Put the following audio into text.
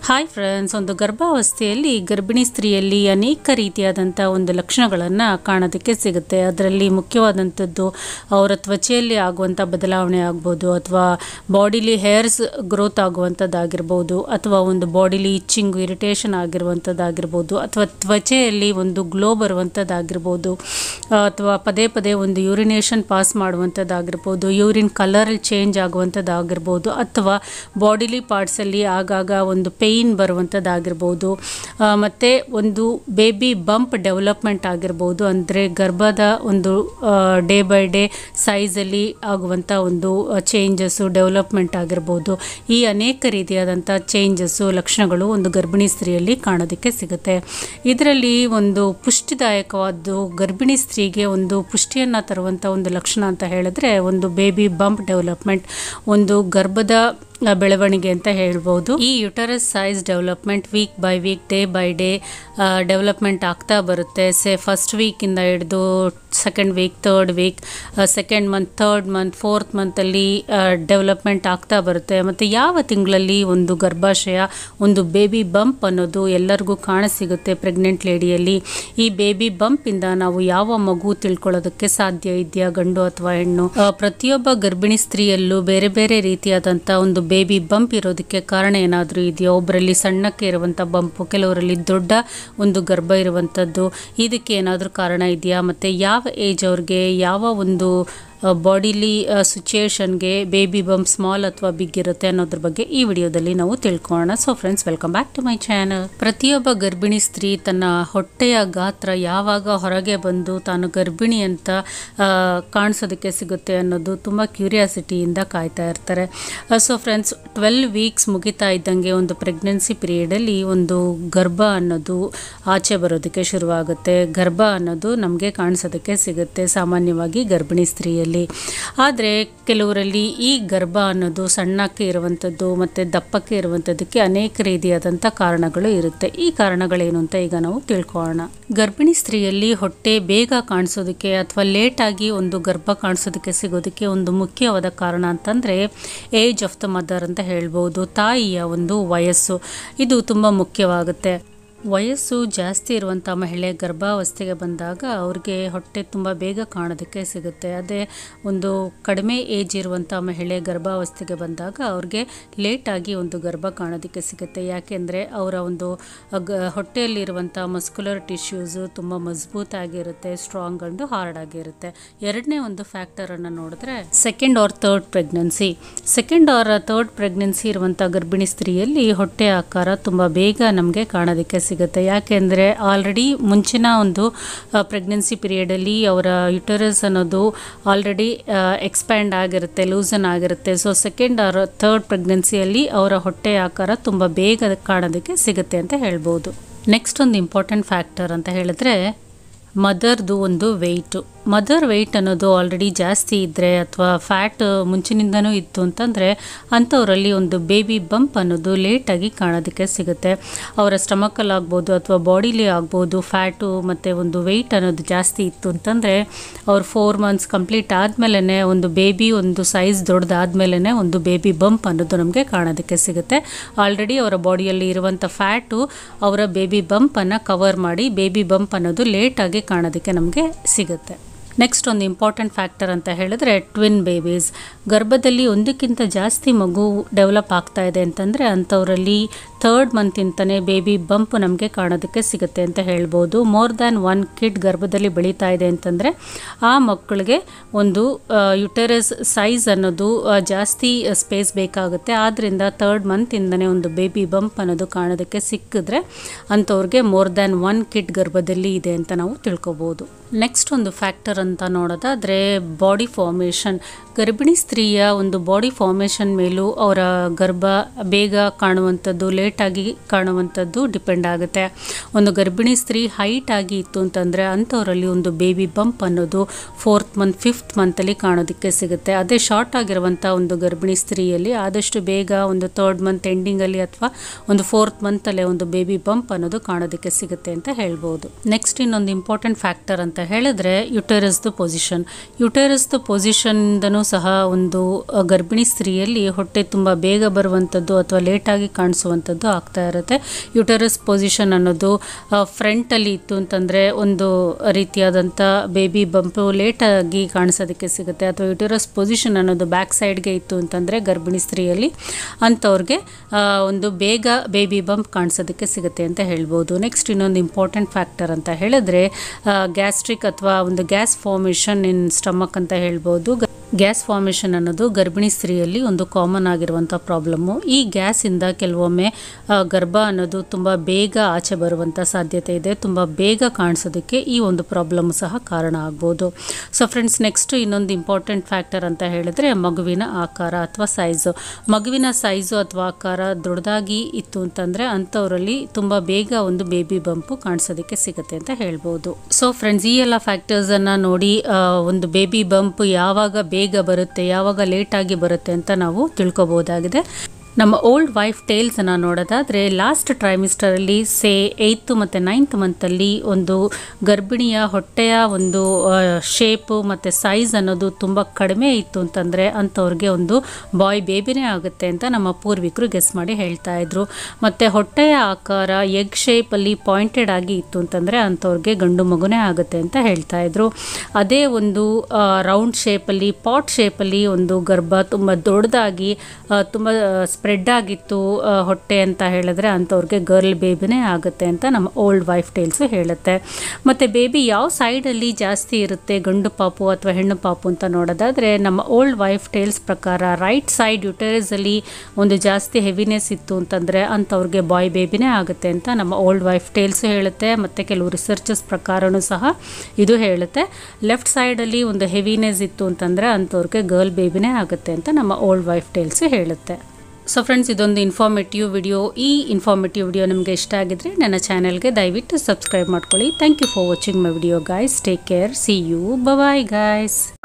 hi friends ಒಂದು ಗರ್ಭಾವಸ್ಥೆಯಲ್ಲಿ ಗರ್ಭಿಣಿ ಸ್ತ್ರೀಯಲ್ಲಿ ಅನೇಕ ರೀತಿಯಾದಂಥ ಒಂದು ಲಕ್ಷಣಗಳನ್ನು ಕಾಣೋದಕ್ಕೆ ಸಿಗುತ್ತೆ ಅದರಲ್ಲಿ ಮುಖ್ಯವಾದಂಥದ್ದು ಅವರ ತ್ವಚೆಯಲ್ಲಿ ಆಗುವಂಥ ಬದಲಾವಣೆ ಆಗ್ಬೋದು ಅಥವಾ ಬಾಡಿಲಿ ಹೇರ್ಸ್ ಗ್ರೋತ್ ಆಗುವಂಥದ್ದಾಗಿರ್ಬೋದು ಅಥವಾ ಒಂದು ಬಾಡಿಲಿ ಇಚ್ಚಿಂಗು ಇರಿಟೇಷನ್ ಆಗಿರುವಂಥದ್ದಾಗಿರ್ಬೋದು ಅಥವಾ ತ್ವಚೆಯಲ್ಲಿ ಒಂದು ಗ್ಲೋ ಬರುವಂಥದ್ದಾಗಿರ್ಬೋದು ಅಥವಾ ಪದೇ ಪದೇ ಒಂದು ಯೂರಿನೇಷನ್ ಪಾಸ್ ಮಾಡುವಂಥದ್ದಾಗಿರ್ಬೋದು ಯೂರಿನ್ ಕಲರ್ ಚೇಂಜ್ ಆಗುವಂಥದ್ದಾಗಿರ್ಬೋದು ಅಥವಾ ಬಾಡಿಲಿ ಪಾರ್ಟ್ಸಲ್ಲಿ ಆಗಾಗ ಒಂದು ಪೇಯ್ನ್ ಬರುವಂಥದ್ದಾಗಿರ್ಬೋದು ಮತ್ತು ಒಂದು ಬೇಬಿ ಬಂಪ್ ಡೆವಲಪ್ಮೆಂಟ್ ಆಗಿರ್ಬೋದು ಅಂದರೆ ಗರ್ಭದ ಒಂದು ಡೇ ಬೈ ಡೇ ಸೈಜಲ್ಲಿ ಆಗುವಂಥ ಒಂದು ಚೇಂಜಸ್ಸು ಡೆವಲಪ್ಮೆಂಟ್ ಆಗಿರ್ಬೋದು ಈ ಅನೇಕ ರೀತಿಯಾದಂಥ ಚೇಂಜಸ್ಸು ಲಕ್ಷಣಗಳು ಒಂದು ಗರ್ಭಿಣಿ ಸ್ತ್ರೀಯಲ್ಲಿ ಕಾಣೋದಕ್ಕೆ ಸಿಗುತ್ತೆ ಇದರಲ್ಲಿ ಒಂದು ಪುಷ್ಟಿದಾಯಕವಾದ್ದು ಗರ್ಭಿಣಿ ಸ್ತ್ರೀಗೆ ಒಂದು ಪುಷ್ಟಿಯನ್ನು ತರುವಂಥ ಒಂದು ಲಕ್ಷಣ ಅಂತ ಹೇಳಿದ್ರೆ ಒಂದು ಬೇಬಿ ಬಂಪ್ ಡೆವಲಪ್ಮೆಂಟ್ ಒಂದು ಗರ್ಭದ ಬೆಳವಣಿಗೆ ಅಂತ ಹೇಳ್ಬೋದು ಈ uterus size development week by week day by day development ಆಗ್ತಾ ಬರುತ್ತೆ ಸೆ ಫಸ್ಟ್ ವೀಕಿಂದ ಹಿಡಿದು second week third week second month third month fourth ಮಂತಲ್ಲಿ ಡೆವಲಪ್ಮೆಂಟ್ ಆಗ್ತಾ ಬರುತ್ತೆ ಮತ್ತು ಯಾವ ತಿಂಗಳಲ್ಲಿ ಒಂದು ಗರ್ಭಾಶಯ ಒಂದು ಬೇಬಿ ಬಂಪ್ ಅನ್ನೋದು ಎಲ್ಲರಿಗೂ ಕಾಣಸಿಗುತ್ತೆ ಪ್ರೆಗ್ನೆಂಟ್ ಲೇಡಿಯಲ್ಲಿ ಈ ಬೇಬಿ ಬಂಪಿಂದ ನಾವು ಯಾವ ಮಗು ತಿಳ್ಕೊಳ್ಳೋದಕ್ಕೆ ಸಾಧ್ಯ ಇದೆಯಾ ಗಂಡು ಅಥವಾ ಹೆಣ್ಣು ಆ, ಪ್ರತಿಯೊಬ್ಬ ಗರ್ಭಿಣಿ ಸ್ತ್ರೀಯಲ್ಲೂ ಬೇರೆ ಬೇರೆ ರೀತಿಯಾದಂಥ ಒಂದು ಬೇಬಿ ಬಂಪ್ ಇರೋದಕ್ಕೆ ಕಾರಣ ಏನಾದರೂ ಇದೆಯಾ ಒಬ್ಬರಲ್ಲಿ ಸಣ್ಣಕ್ಕೆ ಇರುವಂಥ ಬಂಪು ಕೆಲವರಲ್ಲಿ ದೊಡ್ಡ ಒಂದು ಗರ್ಭ ಇರುವಂಥದ್ದು ಇದಕ್ಕೆ ಏನಾದರೂ ಕಾರಣ ಇದೆಯಾ ಮತ್ತು ಯಾವ ಏಜ್ ಅವ್ರಿಗೆ ಯಾವ ಒಂದು ಬಾಡಿಲಿ ಸಿಚುಯೇಷನ್ಗೆ ಬೇಬಿ ಬಂಪ್ ಸ್ಮಾಲ್ ಅಥವಾ ಬಿಗ್ ಇರುತ್ತೆ ಅನ್ನೋದ್ರ ಬಗ್ಗೆ ಈ ವಿಡಿಯೋದಲ್ಲಿ ನಾವು ತಿಳ್ಕೊಳ್ಳೋಣ so friends welcome back to my channel ಪ್ರತಿಯೊಬ್ಬ ಗರ್ಭಿಣಿ ಸ್ತ್ರೀ ತನ್ನ ಹೊಟ್ಟೆಯ ಗಾತ್ರ ಯಾವಾಗ ಹೊರಗೆ ಬಂದು ತಾನು ಗರ್ಭಿಣಿ ಅಂತ ಆ, ಕಾಣಿಸೋದಕ್ಕೆ ಸಿಗುತ್ತೆ ಅನ್ನೋದು ತುಂಬ ಕ್ಯೂರಿಯಾಸಿಟಿಯಿಂದ ಕಾಯ್ತಾ ಇರ್ತಾರೆ ಸೊ ಫ್ರೆಂಡ್ಸ್ ಟ್ವೆಲ್ ವೀಕ್ಸ್ ಮುಗಿತಾ ಇದ್ದಂಗೆ ಒಂದು ಪ್ರೆಗ್ನೆನ್ಸಿ ಪೀರಿಯಡಲ್ಲಿ ಒಂದು ಗರ್ಭ ಅನ್ನೋದು ಆಚೆ ಬರೋದಕ್ಕೆ ಶುರುವಾಗುತ್ತೆ ಗರ್ಭ ಅನ್ನೋದು ನಮಗೆ ಕಾಣಿಸೋದಕ್ಕೆ ಸಿಗುತ್ತೆ ಸಾಮಾನ್ಯವಾಗಿ ಗರ್ಭಿಣಿ ಸ್ತ್ರೀಯಲ್ಲಿ ಆದರೆ ಕೆಲವರಲ್ಲಿ ಈ ಗರ್ಭ ಅನ್ನೋದು ಸಣ್ಣಕ್ಕೆ ಇರುವಂಥದ್ದು ಮತ್ತು ದಪ್ಪಕ್ಕೆ ಇರುವಂಥದ್ದಕ್ಕೆ ಅನೇಕ ರೀತಿಯಾದಂಥ ಕಾರಣಗಳು ಇರುತ್ತೆ ಈ ಕಾರಣಗಳೇನು ಅಂತ ಈಗ ನಾವು ತಿಳ್ಕೊಳ್ಳೋಣ ಗರ್ಭಿಣಿ ಸ್ತ್ರೀಯಲ್ಲಿ ಹೊಟ್ಟೆ ಬೇಗ ಕಾಣಿಸೋದಕ್ಕೆ ಅಥವಾ ಲೇಟಾಗಿ ಒಂದು ಗರ್ಭ ಕಾಣಿಸೋದಕ್ಕೆ ಸಿಗೋದಕ್ಕೆ ಒಂದು ಮುಖ್ಯವಾದ ಕಾರಣ ಅಂತಂದರೆ ಏಜ್ ಆಫ್ ದ ಮದರ್ ಅಂತ ಹೇಳ್ಬೋದು ತಾಯಿಯ ಒಂದು ವಯಸ್ಸು ಇದು ತುಂಬ ಮುಖ್ಯವಾಗುತ್ತೆ ವಯಸ್ಸು ಜಾಸ್ತಿ ಇರುವಂಥ ಮಹಿಳೆ ಗರ್ಭಾವಸ್ಥೆಗೆ ಬಂದಾಗ ಅವ್ರಿಗೆ ಹೊಟ್ಟೆ ತುಂಬ ಬೇಗ ಕಾಣೋದಕ್ಕೆ ಸಿಗುತ್ತೆ ಅದೇ ಒಂದು ಕಡಿಮೆ ಏಜ್ ಇರುವಂಥ ಮಹಿಳೆ ಗರ್ಭಾವಸ್ಥೆಗೆ ಬಂದಾಗ ಅವ್ರಿಗೆ ಲೇಟಾಗಿ ಒಂದು ಗರ್ಭ ಕಾಣೋದಕ್ಕೆ ಸಿಗುತ್ತೆ ಯಾಕೆಂದರೆ ಅವರ ಒಂದು ಗ ಹೊಟ್ಟೆಯಲ್ಲಿರುವಂಥ ಮಸ್ಕ್ಯುಲರ್ ಟಿಶ್ಯೂಸು ತುಂಬ ಮಜಬೂತಾಗಿರುತ್ತೆ ಸ್ಟ್ರಾಂಗ್ ಅಂಡು ಹಾರ್ಡ್ ಆಗಿರುತ್ತೆ ಎರಡನೇ ಒಂದು ಫ್ಯಾಕ್ಟರನ್ನು ನೋಡಿದ್ರೆ second or third pregnancy second or third pregnancy ಇರುವಂಥ ಗರ್ಭಿಣಿ ಸ್ತ್ರೀಯಲ್ಲಿ ಹೊಟ್ಟೆ ಆಕಾರ ತುಂಬ ಬೇಗ ನಮಗೆ ಕಾಣೋದಕ್ಕೆ ಸಿಗುತ್ತೆ ಯಾಕೆಂದರೆ ಆಲ್ರೆಡಿ ಮುಂಚಿನ ಒಂದು ಪ್ರೆಗ್ನೆನ್ಸಿ ಪೀರಿಯಡಲ್ಲಿ ಅವರ ಯುಟರಸ್ ಅನ್ನೋದು ಆಲ್ರೆಡಿ ಎಕ್ಸ್ಪ್ಯಾಂಡ್ ಆಗಿರುತ್ತೆ ಲೂಸನ್ ಆಗಿರುತ್ತೆ ಸೊ ಸೆಕೆಂಡ್ ಆರ್ ಥರ್ಡ್ ಪ್ರೆಗ್ನೆನ್ಸಿಯಲ್ಲಿ ಅವರ ಹೊಟ್ಟೆ ಆಕಾರ ತುಂಬ ಬೇಗ ಕಾಣೋದಕ್ಕೆ ಸಿಗುತ್ತೆ ಅಂತ ಹೇಳ್ಬೋದು ನೆಕ್ಸ್ಟ್ ಒಂದು ಇಂಪಾರ್ಟೆಂಟ್ ಫ್ಯಾಕ್ಟರ್ ಅಂತ ಹೇಳಿದ್ರೆ ಮದರ್ದು ಒಂದು ವೆಯ್ಟು ಮದರ್ ವೆಯ್ಟ್ ಅನ್ನೋದು ಆಲ್ರೆಡಿ ಜಾಸ್ತಿ ಇದ್ದರೆ ಅಥವಾ ಫ್ಯಾಟ್ ಮುಂಚಿನಿಂದನೂ ಇತ್ತು ಅಂತಂದರೆ ಅಂಥವರಲ್ಲಿ ಒಂದು ಬೇಬಿ ಬಂಪ್ ಅನ್ನೋದು ಲೇಟಾಗಿ ಕಾಣೋದಕ್ಕೆ ಸಿಗುತ್ತೆ ಅವರ ಸ್ಟಮಕಲ್ಲಿ ಆಗ್ಬೋದು ಅಥವಾ ಬಾಡಿಲಿ ಆಗ್ಬೋದು ಫ್ಯಾಟು ಮತ್ತು ಒಂದು ವೆಯ್ಟ್ ಅನ್ನೋದು ಜಾಸ್ತಿ ಇತ್ತು ಅಂತಂದರೆ ಅವ್ರು ಫೋರ್ ಮಂತ್ಸ್ ಕಂಪ್ಲೀಟ್ ಆದಮೇಲೆ ಒಂದು ಬೇಬಿ ಒಂದು ಸೈಜ್ ದೊಡ್ಡದಾದ್ಮೇಲೆ ಒಂದು ಬೇಬಿ ಬಂಪ್ ಅನ್ನೋದು ನಮಗೆ ಕಾಣೋದಕ್ಕೆ ಸಿಗುತ್ತೆ ಆಲ್ರೆಡಿ ಅವರ ಬಾಡಿಯಲ್ಲಿ ಇರುವಂಥ ಫ್ಯಾಟು ಅವರ ಬೇಬಿ ಬಂಪನ್ನು ಕವರ್ ಮಾಡಿ ಬೇಬಿ ಬಂಪ್ ಅನ್ನೋದು ಲೇಟಾಗಿ ಕಾಣೋದಕ್ಕೆ ನಮಗೆ ಸಿಗುತ್ತೆ ನೆಕ್ಸ್ಟ್ ಒಂದು ಇಂಪಾರ್ಟೆಂಟ್ ಫ್ಯಾಕ್ಟರ್ ಅಂತ ಹೇಳಿದ್ರೆ ಟ್ವಿನ್ ಬೇಬೀಸ್ ಗರ್ಭದಲ್ಲಿ ಒಂದಕ್ಕಿಂತ ಜಾಸ್ತಿ ಮಗು ಡೆವಲಪ್ ಆಗ್ತಾ ಇದೆ ಅಂತಂದರೆ ಅಂಥವರಲ್ಲಿ ಥರ್ಡ್ ಮಂತಿಂತಲೇ ಬೇಬಿ ಬಂಪ್ ನಮಗೆ ಕಾಣೋದಕ್ಕೆ ಸಿಗುತ್ತೆ ಅಂತ ಹೇಳ್ಬೋದು ಮೋರ್ ದ್ಯಾನ್ ಒನ್ ಕಿಡ್ ಗರ್ಭದಲ್ಲಿ ಬೆಳೀತಾ ಇದೆ ಅಂತಂದರೆ ಆ ಮಕ್ಕಳಿಗೆ ಒಂದು ಯುಟೆರಸ್ ಸೈಜ್ ಅನ್ನೋದು ಆ, ಜಾಸ್ತಿ ಸ್ಪೇಸ್ ಬೇಕಾಗುತ್ತೆ ಆದ್ದರಿಂದ ಥರ್ಡ್ ಮಂತಿಂದನೇ ಒಂದು ಬೇಬಿ ಬಂಪ್ ಅನ್ನೋದು ಕಾಣೋದಕ್ಕೆ ಸಿಕ್ಕಿದ್ರೆ ಅಂಥವ್ರಿಗೆ ಮೋರ್ ದ್ಯಾನ್ ಒನ್ ಕಿಡ್ ಗರ್ಭದಲ್ಲಿ ಇದೆ ಅಂತ ನಾವು ತಿಳ್ಕೊಬೋದು ನೆಕ್ಸ್ಟ್ ಒಂದು ಫ್ಯಾಕ್ಟರ್ ಅಂತ ನೋಡೋದಾದರೆ ಬಾಡಿ ಫಾರ್ಮೇಷನ್ ಗರ್ಭಿಣಿ ಸ್ತ್ರೀಯ ಒಂದು ಬಾಡಿ ಫಾರ್ಮೇಷನ್ ಮೇಲೂ ಅವರ ಗರ್ಭ ಬೇಗ ಕಾಣುವಂಥದ್ದು ಲೇಟಾಗಿ ಕಾಣುವಂಥದ್ದು ಡಿಪೆಂಡ್ ಆಗುತ್ತೆ ಒಂದು ಗರ್ಭಿಣಿ ಸ್ತ್ರೀ ಹೈಟ್ ಆಗಿ ಇತ್ತು ಅಂತಂದರೆ ಅಂಥವರಲ್ಲಿ ಒಂದು ಬೇಬಿ ಬಂಪ್ ಅನ್ನೋದು ಫೋರ್ತ್ ಮಂತ್ ಫಿಫ್ತ್ ಮಂತಲ್ಲಿ ಕಾಣೋದಕ್ಕೆ ಸಿಗುತ್ತೆ ಅದೇ ಶಾರ್ಟ್ ಆಗಿರುವಂಥ ಒಂದು ಗರ್ಭಿಣಿ ಸ್ತ್ರೀಯಲ್ಲಿ ಆದಷ್ಟು ಬೇಗ ಒಂದು ಥರ್ಡ್ ಮಂತ್ ಎಂಡಿಂಗಲ್ಲಿ ಅಥವಾ ಒಂದು ಫೋರ್ತ್ ಮಂತಲ್ಲೇ ಒಂದು ಬೇಬಿ ಬಂಪ್ ಅನ್ನೋದು ಕಾಣೋದಕ್ಕೆ ಸಿಗುತ್ತೆ ಅಂತ ಹೇಳ್ಬೋದು ನೆಕ್ಸ್ಟ್ ಇನ್ನೊಂದು ಇಂಪಾರ್ಟೆಂಟ್ ಫ್ಯಾಕ್ಟರ್ ಅಂತ ಹೇಳಿದ್ರೆ ಯುಟೆರಸ್ದು ಪೊಸಿಷನ್ ಯುಟೆರಸ್ದು ಪೊಸಿಷನ್ದನೂ ಸಹ ಒಂದು ಆ, ಗರ್ಭಿಣಿ ಸ್ತ್ರೀಯಲ್ಲಿ ಹೊಟ್ಟೆ ತುಂಬ ಬೇಗ ಬರುವಂಥದ್ದು ಅಥವಾ ಲೇಟಾಗಿ ಕಾಣಿಸುವಂಥದ್ದು ಆಗ್ತಾ ಇರುತ್ತೆ ಯುಟರಸ್ ಪೊಸಿಷನ್ ಅನ್ನೋದು ಫ್ರಂಟಲ್ಲಿ ಇತ್ತು ಅಂತಂದರೆ ಒಂದು ರೀತಿಯಾದಂಥ ಬೇಬಿ ಬಂಪು ಲೇಟಾಗಿ ಕಾಣಿಸೋದಕ್ಕೆ ಸಿಗುತ್ತೆ ಅಥವಾ ಯುಟರಸ್ ಪೊಸಿಷನ್ ಅನ್ನೋದು ಬ್ಯಾಕ್ ಸೈಡ್ಗೆ ಇತ್ತು ಅಂತಂದರೆ ಗರ್ಭಿಣಿ ಸ್ತ್ರೀಯಲ್ಲಿ ಅಂಥವ್ರಿಗೆ ಆ, ಒಂದು ಬೇಗ ಬೇಬಿ ಬಂಪ್ ಕಾಣಿಸೋದಕ್ಕೆ ಸಿಗುತ್ತೆ ಅಂತ ಹೇಳ್ಬೋದು ನೆಕ್ಸ್ಟ್ ಇನ್ನೊಂದು ಇಂಪಾರ್ಟೆಂಟ್ ಫ್ಯಾಕ್ಟರ್ ಅಂತ ಹೇಳಿದ್ರೆ ಗ್ಯಾಸ್ಟ್ರಿಕ್ ಅಥವಾ ಒಂದು ಗ್ಯಾಸ್ ಫಾರ್ಮೇಷನ್ ಇನ್ ಸ್ಟಮಕ್ ಅಂತ ಹೇಳ್ಬೋದು ಗ್ಯಾಸ್ ಫಾರ್ಮೇಷನ್ ಅನ್ನೋದು ಗರ್ಭಿಣಿ ಸ್ತ್ರೀಯಲ್ಲಿ ಒಂದು ಕಾಮನ್ ಆಗಿರುವಂಥ ಪ್ರಾಬ್ಲಮ್ಮು ಈ ಗ್ಯಾಸಿಂದ ಕೆಲವೊಮ್ಮೆ ಆ, ಗರ್ಭ ಅನ್ನೋದು ತುಂಬ ಬೇಗ ಆಚೆ ಬರುವಂಥ ಸಾಧ್ಯತೆ ಇದೆ ತುಂಬ ಬೇಗ ಕಾಣಿಸೋದಕ್ಕೆ ಈ ಒಂದು ಪ್ರಾಬ್ಲಮ್ ಸಹ ಕಾರಣ ಆಗ್ಬೋದು ಸೊ ಫ್ರೆಂಡ್ಸ್ ನೆಕ್ಸ್ಟ್ ಇನ್ನೊಂದು ಇಂಪಾರ್ಟೆಂಟ್ ಫ್ಯಾಕ್ಟರ್ ಅಂತ ಹೇಳಿದ್ರೆ ಮಗುವಿನ ಆಕಾರ ಅಥವಾ ಸೈಜು ಮಗುವಿನ ಸೈಜು ಅಥವಾ ಆಕಾರ ದೊಡ್ಡದಾಗಿ ಇತ್ತು ಅಂತಂದರೆ ಅಂಥವರಲ್ಲಿ ತುಂಬ ಬೇಗ ಒಂದು ಬೇಬಿ ಬಂಪು ಕಾಣಿಸೋದಕ್ಕೆ ಸಿಗುತ್ತೆ ಅಂತ ಹೇಳ್ಬೋದು ಸೊ ಫ್ರೆಂಡ್ಸ್ ಈ ಎಲ್ಲ ಫ್ಯಾಕ್ಟರ್ಸನ್ನು ನೋಡಿ ಆ, ಒಂದು ಬೇಬಿ ಬಂಪ್ ಯಾವಾಗ ಬೇಗ ಬರುತ್ತೆ ಯಾವಾಗ ಲೇಟಾಗಿ ಬರುತ್ತೆ ಅಂತ ನಾವು ತಿಳ್ಕೊಬೋದಾಗಿದೆ ನಮ್ಮ ಓಲ್ಡ್ ವೈಫ್ ಟೇಲ್ಸನ್ನು ನೋಡೋದಾದರೆ ಲಾಸ್ಟ್ ಟ್ರೈಮಿಸ್ಟರಲ್ಲಿ ಸೇ ಏಯ್ತು ಮತ್ತು ನೈನ್ತ್ ಮಂತಲ್ಲಿ ಒಂದು ಗರ್ಭಿಣಿಯ ಹೊಟ್ಟೆಯ ಒಂದು ಶೇಪು ಮತ್ತು ಸೈಜ್ ಅನ್ನೋದು ತುಂಬ ಕಡಿಮೆ ಇತ್ತು ಅಂತಂದರೆ ಅಂಥವ್ರಿಗೆ ಒಂದು ಬಾಯ್ ಬೇಬಿನೇ ಆಗುತ್ತೆ ಅಂತ ನಮ್ಮ ಪೂರ್ವಿಕರು ಗೆಸ್ ಮಾಡಿ ಹೇಳ್ತಾ ಇದ್ರು ಮತ್ತು ಹೊಟ್ಟೆಯ ಆಕಾರ ಎಗ್ ಶೇಪಲ್ಲಿ ಪಾಯಿಂಟೆಡ್ ಆಗಿ ಇತ್ತು ಅಂತಂದರೆ ಅಂಥವ್ರಿಗೆ ಗಂಡು ಮಗುನೇ ಆಗುತ್ತೆ ಅಂತ ಹೇಳ್ತಾ ಇದ್ರು ಅದೇ ಒಂದು ರೌಂಡ್ ಶೇಪಲ್ಲಿ ಪಾಟ್ ಶೇಪಲ್ಲಿ ಒಂದು ಗರ್ಭ ತುಂಬ ದೊಡ್ಡದಾಗಿ ಆ, ತುಂಬ ಸ್ಪ್ರೆಡ್ ಆಗಿತ್ತು ಆ, ಹೊಟ್ಟೆ ಅಂತ ಹೇಳಿದ್ರೆ ಅಂಥವ್ರಿಗೆ ಗರ್ಲ್ ಬೇಬಿನೇ ಆಗುತ್ತೆ ಅಂತ ನಮ್ಮ ಓಲ್ಡ್ ವೈಫ್ ಟೇಲ್ಸು ಹೇಳುತ್ತೆ ಮತ್ತು ಬೇಬಿ ಯಾವ ಸೈಡಲ್ಲಿ ಜಾಸ್ತಿ ಇರುತ್ತೆ ಗಂಡು ಪಾಪು ಅಥವಾ ಹೆಣ್ಣು ಪಾಪು ಅಂತ ನೋಡೋದಾದರೆ ನಮ್ಮ ಓಲ್ಡ್ ವೈಫ್ ಟೇಲ್ಸ್ ಪ್ರಕಾರ ರೈಟ್ ಸೈಡ್ ಯುಟೆರಸಲ್ಲಿ ಒಂದು ಜಾಸ್ತಿ ಹೆವಿನೆಸ್ ಇತ್ತು ಅಂತಂದರೆ ಅಂಥವ್ರಿಗೆ ಬಾಯ್ ಬೇಬಿನೇ ಆಗುತ್ತೆ ಅಂತ ನಮ್ಮ ಓಲ್ಡ್ ವೈಫ್ ಟೇಲ್ಸು ಹೇಳುತ್ತೆ ಮತ್ತು ಕೆಲವು ರಿಸರ್ಚಸ್ ಪ್ರಕಾರನೂ ಸಹ ಇದು ಹೇಳುತ್ತೆ ಲೆಫ್ಟ್ ಸೈಡಲ್ಲಿ ಒಂದು ಹೆವಿನೆಸ್ ಇತ್ತು ಅಂತಂದರೆ ಅಂಥವ್ರಿಗೆ ಗರ್ಲ್ ಬೇಬಿನೇ ಆಗುತ್ತೆ ಅಂತ ನಮ್ಮ ಓಲ್ಡ್ ವೈಫ್ ಟೇಲ್ಸು ಹೇಳುತ್ತೆ ಸೊ ಫ್ರೆಂಡ್ಸ್ ಇದೊಂದು ಇನ್ಫಾರ್ಮೇಟಿವ್ ವಿಡಿಯೋ ಈ ಇನ್ಫಾರ್ಮೇಟಿವ್ ವಿಡಿಯೋ ನಿಮಗೆ ಇಷ್ಟ ಆಗಿದ್ರೆ ನನ್ನ ಚಾನಲ್ಗೆ ದಯವಿಟ್ಟು ಸಬ್ಸ್ಕ್ರೈಬ್ ಮಾಡ್ಕೊಳ್ಳಿ thank you for watching my video guys take care see you bye guys